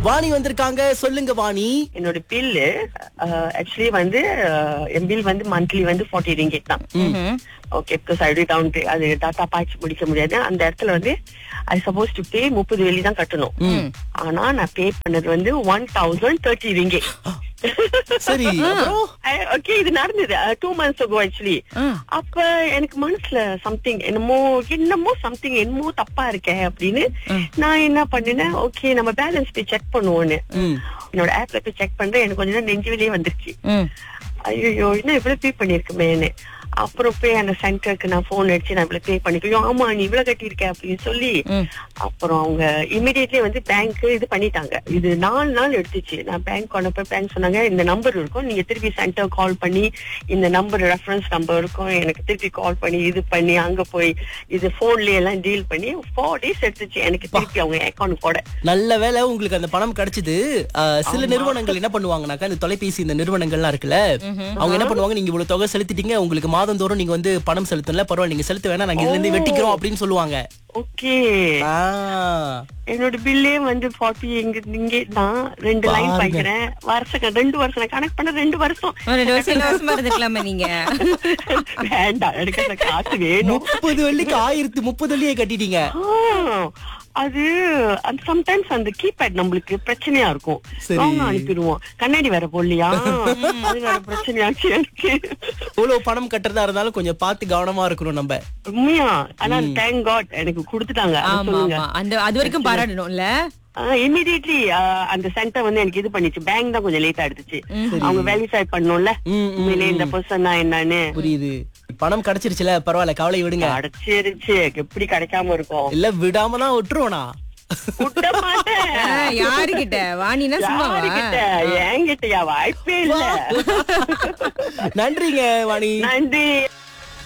வாணி வந்திருக்காங்க சொல்லுங்க வாணி என்னோட பில்லு ஆக்சுவலி வந்து அஹ், என் பில் வந்து மந்த்லி வந்து ஃபார்ட்டி ரிங்கெட் தான் ஓகே பிகாஸ் ஐ டவுன் அது டாட்டா பாய்ச்சி முடிக்க முடியாது அந்த இடத்துல வந்து ஐ சப்போஸ் டு பே முப்பது வெள்ளி தான் கட்டணும் ஆனா நான் பே பண்ணது வந்து ஒன் தௌசண்ட் தேர்ட்டி ரிங்கெட் சரி அப்புறம் ஓகே இது நடந்தது டூ மந்த்ஸ் ago ஆக்சுவலி அப்ப எனக்கு மனசுல சம்திங் என்னமோ என்னமோ சம்திங் என்னமோ தப்பா இருக்கே அப்படின்னு நான் என்ன பண்ணினேன் ஓகே நம்ம பேலன்ஸ் போய் செக் பண்ணுவோன்னு ம். என்னோட ஆப்ல போய் செக் பண்றேன் எனக்கு கொஞ்ச நேரம் நெஞ்சு வெளியே வந்துருச்சு ஐயோ இன்னும் இவ்வளவு பே பண்ணிருக்குமேன்னு அப்புறம் போய் அந்த சென்டருக்கு நான் போன் அடிச்சு நான் இவ்வளவு பே பண்ணிக்கோ ஆமா நீ இவ்வளவு கட்டியிருக்க அப்படின்னு சொல்லி அப்புறம் அவங்க இமிடியட்லி வந்து பேங்க் இது பண்ணிட்டாங்க இது நாலு நாள் எடுத்துச்சு நான் பேங்க் கொண்டப்ப பேங்க் சொன்னாங்க இந்த நம்பர் இருக்கும் நீங்க திருப்பி சென்டர் கால் பண்ணி இந்த நம்பர் ரெஃபரன்ஸ் நம்பர் இருக்கும் எனக்கு திருப்பி கால் பண்ணி இது பண்ணி அங்க போய் இது போன்லயே எல்லாம் டீல் பண்ணி ஃபோர் டேஸ் எடுத்துச்சு எனக்கு திருப்பி அவங்க அக்கௌண்ட் போட நல்ல வேளை உங்களுக்கு அந்த பணம் கிடைச்சது ஆஹ், சில நிறுவனங்கள் என்ன பண்ணுவாங்கனாக்கா இந்த தொலைபேசி இந்த நிறுவனங்கள்லாம் இருக்குல்ல அவங்க என்ன பண்ணுவாங்க நீங்க இவ்வளவு தொகை செலுத்திட்டீங்க உங்களுக்கு மாதந்தோறும் நீங்க வந்து பணம் செலுத்தல பரவாயில்ல நீங்க செலுத்த வேணாம் நாங்க இதுல இருந்து வெட்டிக்கிறோம் அப்படின்னு சொல்லுவாங்க ஓகே ஆ, என்னோட பில்லே வந்து ஃபார்ட்டி இங்க இங்கே தான் ரெண்டு லைன் பாருங்க. பாய்க்கிறேன் வருஷம் ரெண்டு வருஷம் நான் கணக்கு பண்ண ரெண்டு வருஷம் ரெண்டு வருஷம் இலவசமா இருந்துக்கலாமே நீங்க வேண்டாம் எனக்கு அந்த காசு வேணும் முப்பது வெள்ளிக்கு ஆயிரத்தி முப்பது வெள்ளியை கட்டிட்டீங்க ஆ, அது அந்த சம்டைம்ஸ் அந்த கீபேட் நம்மளுக்கு பிரச்சனையா இருக்கும் சரி. அவங்க அனுப்பிடுவோம் கண்ணாடி வேற போடலையா அது வேற பிரச்சனையாச்சு எனக்கு எவ்வளவு பணம் கட்டுறதா இருந்தாலும் கொஞ்சம் பார்த்து கவனமா இருக்கணும் நம்ம உண்மையா ஆனா தேங்க் காட் எனக்கு கொடுத்துட்டாங்க அதை ஆமா சொல்லுங்க ஆமா அந்த அது வரைக்கும் பாராட்டணும்ல இமிடியட்லி அந்த சென்டர் வந்து எனக்கு இது பண்ணிச்சு பேங்க் தான் கொஞ்சம் லேட்டா எடுத்துச்சு அவங்க வெரிஃபை பண்ணணும்ல ம், ம், உண்மையிலே இந்த பர்சன் தான் என்னன்னு புரியுது பணம் கிடைச்சிருச்சுல பரவாயில்ல கவலை விடுங்க அடைச்சிருச்சு எப்படி கிடைக்காம இருக்கும் இல்ல விடாம தான் விட்டுருவோனா விட மாட்டேன் ஆ, யாருகிட்ட வாணினா சும்மாவா யாருகிட்ட என்கிட்டயா வாய்ப்பே இல்ல நன்றிங்க வாணி நன்றி